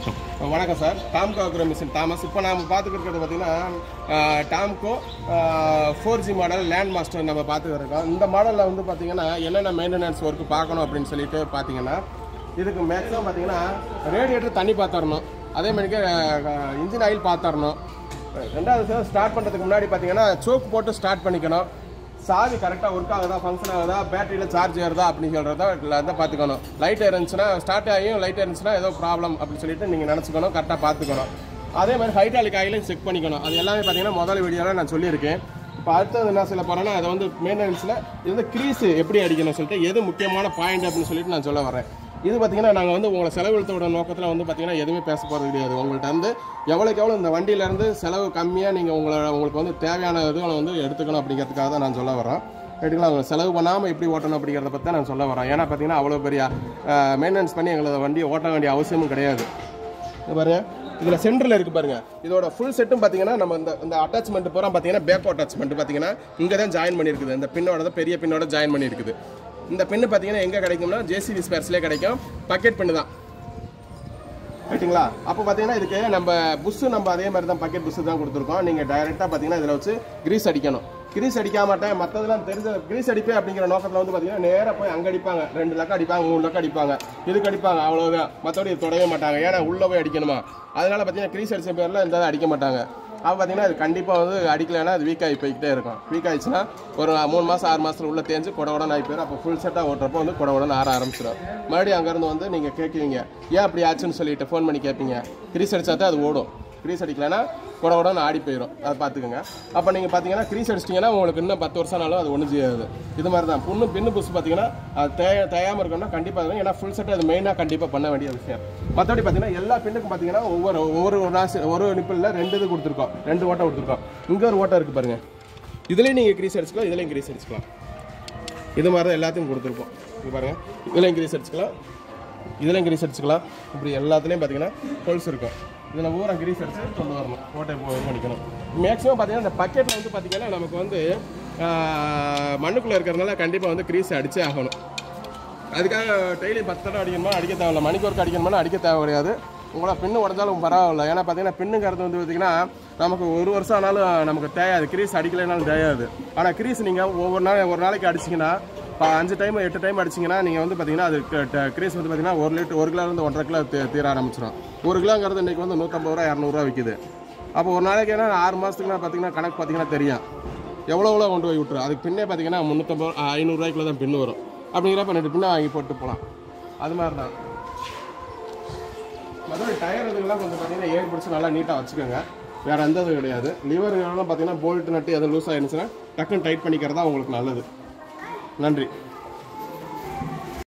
வணக்கம் sir Tamco agro machine Thomas இப்போ நாம் பார்த்துக்கிறது பார்த்தீங்கன்னா Tamco four G model land master நம்ம பார்த்துக்கிட்டு இருக்கோம் இந்த மாடலில் வந்து பார்த்தீங்கன்னா என்னென்ன மெயின்டெனன்ஸ் ஒர்க் பார்க்கணும் அப்படின்னு சொல்லிட்டு பார்த்தீங்கன்னா இதுக்கு மேக்ஸிமம் பார்த்தீங்கன்னா ரேடியேட்டர் தண்ணி பார்த்துடணும் அதே மாதிரிக்கு இன்ஜின் ஆயில் பார்த்துடணும் ரெண்டாவது விஷயம் ஸ்டார்ட் பண்ணுறதுக்கு முன்னாடி பார்த்தீங்கன்னா சோக் போட்டு ஸ்டார்ட் பண்ணிக்கணும் சாவி கரெக்டாக ஒர்க் ஆகுதா ஃபங்க்ஷன் ஆகுதா பேட்டரியில் சார்ஜ் ஏறுதா அப்படின்னு சொல்கிறத தான் பார்த்துக்கணும் லைட் இருந்துச்சுன்னா ஸ்டார்ட் ஆகியும் லைட் இருந்துச்சுன்னா ஏதோ ப்ராப்ளம் அப்படின்னு சொல்லிட்டு நீங்கள் நினச்சிக்கணும் கரெக்டாக பார்த்துக்கணும் அதே மாதிரி ஹைட்ராலிக் ஆயிலையும் செக் பண்ணிக்கணும் அது எல்லாமே பார்த்தீங்கன்னா முதல் வீடியோவில் நான் சொல்லியிருக்கேன் இப்போ அடுத்தது என்ன சொல்ல போகிறேன்னா அதை வந்து மெயின்டெனன்ஸில் இது வந்து க்ரீஸ் எப்படி அடிக்கணும் சொல்லிட்டு எது முக்கியமான பாயிண்ட் அப்படின்னு சொல்லிட்டு நான் சொல்ல வரேன் இது பார்த்தீங்கன்னா நாங்கள் வந்து உங்களை செலவழித்தோட நோக்கத்தில் வந்து பார்த்தீங்கன்னா எதுவுமே பேச போகிறது கிடையாது உங்கள்கிட்ட வந்து எவ்வளோக்கு எவ்வளோ இந்த வண்டியிலேருந்து செலவு கம்மியாக நீங்கள் உங்களை உங்களுக்கு வந்து தேவையான இதுகளை வந்து எடுத்துக்கணும் அப்படிங்கிறதுக்காக தான் நான் சொல்ல வரேன் ரைட்டுங்களா அவங்க செலவு பண்ணாமல் எப்படி ஓட்டணும் அப்படிங்கிறத பற்றி தான் நான் சொல்ல வரேன் ஏன்னா பார்த்தீங்கன்னா அவ்வளோ பெரிய மெயின்டெனன்ஸ் பண்ணி எங்களோட வண்டியை ஓட்ட வேண்டிய அவசியமும் கிடையாது இது பாருங்க இதில் சென்டரில் இருக்குது பாருங்க இதோட ஃபுல் செட்டும் பார்த்தீங்கன்னா நம்ம இந்த இந்த அட்டாச்மெண்ட் பூரா பார்த்தீங்கன்னா பேக் அட்டாச்மெண்ட் பார்த்தீங்கன்னா இங்கே தான் ஜாயின் பண்ணியிருக்குது இந்த பின்னோட தான் பெரிய பின்னோட ஜாயின் பண்ணியிருக்குது இந்த பின்னு பார்த்தீங்கன்னா எங்கே கிடைக்கும்னா ஜேசிபி ஸ்பேர்ஸ்லேயே கிடைக்கும் பக்கெட் பின்னு தான் ரைட்டுங்களா அப்போ பார்த்தீங்கன்னா இதுக்கு நம்ம புஷ்ஷு நம்ம அதே மாதிரி தான் பக்கெட் புஷ்ஷு தான் கொடுத்துருக்கோம் நீங்கள் டைரெக்டாக பார்த்தீங்கன்னா இதில் வச்சு கிரீஸ் அடிக்கணும் கிரீஸ் அடிக்க மாட்டேன் மற்றதெல்லாம் தெரிஞ்ச கிரீஸ் அடிப்பேன் அப்படிங்கிற நோக்கத்தில் வந்து பார்த்தீங்கன்னா நேராக போய் அங்கே அடிப்பாங்க ரெண்டு லக்கம் அடிப்பாங்க மூணு லக்கம் அடிப்பாங்க இதுக்கு அடிப்பாங்க அவ்வளோதான் மற்றபடி இது தொடவே மாட்டாங்க ஏன்னா உள்ளே போய் அடிக்கணுமா அதனால பார்த்தீங்கன்னா கிரீஸ் அடிச்ச பேரில் இந்த இதை அடிக்க மாட்டாங்க அப்போ பார்த்தீங்கன்னா அது கண்டிப்பாக வந்து அடிக்கலைன்னா அது வீக் ஆகி போய்கிட்டே இருக்கும் வீக் ஆயிடுச்சுன்னா ஒரு மூணு மாதம் ஆறு மாதத்துல உள்ள தேஞ்சு குடவுடன் ஆகி போயிடும் அப்போ ஃபுல் செட்டாக ஓட்டுறப்போ வந்து குடவுடன் ஆற ஆரம்பிச்சிடும் மறுபடியும் அங்கேருந்து வந்து நீங்கள் கேட்குவீங்க ஏன் அப்படி ஆச்சுன்னு சொல்லிட்டு ஃபோன் பண்ணி கேட்பீங்க கிரீஸ் அடிச்சா தான் அது ஓடும் கிரீஸ் அடிக்கலைன்னா குடவுடன் ஆடி போயிடும் அதை பார்த்துக்கோங்க அப்போ நீங்கள் பார்த்தீங்கன்னா கிரீஸ் அடிச்சிட்டிங்கன்னா உங்களுக்கு இன்னும் பத்து வருஷம் ஆனாலும் அது ஒன்றும் செய்யாது இது மாதிரி தான் புண்ணு பின்னு புதுசு பார்த்தீங்கன்னா அது தேய தேயாமல் இருக்கணும்னா கண்டிப்பாக இருக்கும் ஏன்னா ஃபுல் செட் அது மெயினாக கண்டிப்பாக பண்ண வேண்டிய விஷயம் மற்றபடி பார்த்தீங்கன்னா எல்லா பின்னுக்கும் பார்த்தீங்கன்னா ஒவ்வொரு ஒவ்வொரு ராசி ஒரு நிப்பிளில் ரெண்டு இது கொடுத்துருக்கோம் ரெண்டு ஓட்டை கொடுத்துருக்கோம் இங்கே ஒரு ஓட்டை இருக்குது பாருங்கள் இதுலேயும் நீங்கள் கிரீஸ் அடிச்சுக்கலாம் இதுலேயும் கிரீஸ் அடிச்சுக்கலாம் இது மாதிரி தான் எல்லாத்தையும் கொடுத்துருப்போம் இங்கே பாருங்கள் இதுலேயும் கிரீஸ் அடிச்சுக்கலாம் இதுலேயும் கிரீஸ் அடிச்சுக்கலாம் இப்படி எல்லாத்துலேயும் பார்த்தீங்கன்னா ஹோல்ஸ் இருக்கும் இதில் ஊரா கிரீஸ் அடிச்சு கொண்டு வரணும் ஓட்டை போ இது பண்ணிக்கணும் மேக்ஸிமம் பார்த்தீங்கன்னா இந்த பக்கெட்டில் வந்து பார்த்தீங்கன்னா நமக்கு வந்து மண்ணுக்குள்ளே இருக்கிறதுனால கண்டிப்பாக வந்து கிரீஸ் அடிச்சே ஆகணும் அதுக்காக டெய்லி பத்து தடவை அடிக்கணுமா அடிக்க தேவையில்ல மணிக்கு ஒருக்க அடிக்கணுமா அடிக்க தேவை கிடையாது உங்களை பின்னு உடஞ்சாலும் பரவாயில்ல ஏன்னா பார்த்தீங்கன்னா பின்னுங்கிறது வந்து பார்த்தீங்கன்னா நமக்கு ஒரு வருஷம் ஆனாலும் நமக்கு தேயாது கிரீஸ் அடிக்கலைனாலும் தேயாது ஆனால் கிரீஸ் நீங்கள் ஒவ்வொரு நாள் ஒரு நாளைக்கு அடிச்சிங்கன்னா இப்போ அஞ்சு டைம் எட்டு டைம் அடிச்சிங்கன்னா நீங்கள் வந்து பார்த்தீங்கன்னா அது கிரீஸ் வந்து பார்த்தீங்கன்னா ஒரு லிட்டர் ஒரு கிலோலேருந்து ஒன்றரை கிலோ தீ- தீர ஆரம்பிச்சிடும் ஒரு கிலோங்கிறது இன்றைக்கி வந்து நூற்றம்பது ரூபா இரநூறுவா விற்கிது அப்போ ஒரு நாளைக்கு என்ன ஆறு மாதத்துக்குலாம் பார்த்தீங்கன்னா கணக்கு பார்த்தீங்கன்னா தெரியும் எவ்வளோ எவ்வளோ கொண்டு போய் விட்டுரும் அதுக்கு பின்னே பார்த்தீங்கன்னா முந்நூற்றம்பது ஐநூறுரூவாய்க்குள்ள தான் பின்னு வரும் அப்படிங்கிறப்ப ரெண்டு பின்னை வாங்கி போட்டு போகலாம் அது மாதிரி தான் மற்றபடி டயர் இதுக்கெல்லாம் கொஞ்சம் பார்த்தீங்கன்னா ஏர் பிடிச்சி நல்லா நீட்டாக வச்சுக்கோங்க வேறு எந்த இதுவும் கிடையாது லிவருங்கெல்லாம் பார்த்தீங்கன்னா போல்ட் நட்டு எதுவும் லூஸ் ஆயிருந்துச்சுன்னா டக்குன்னு டைட் பண்ணிக்கிறதா உங்களுக்கு நல்லது நன்றி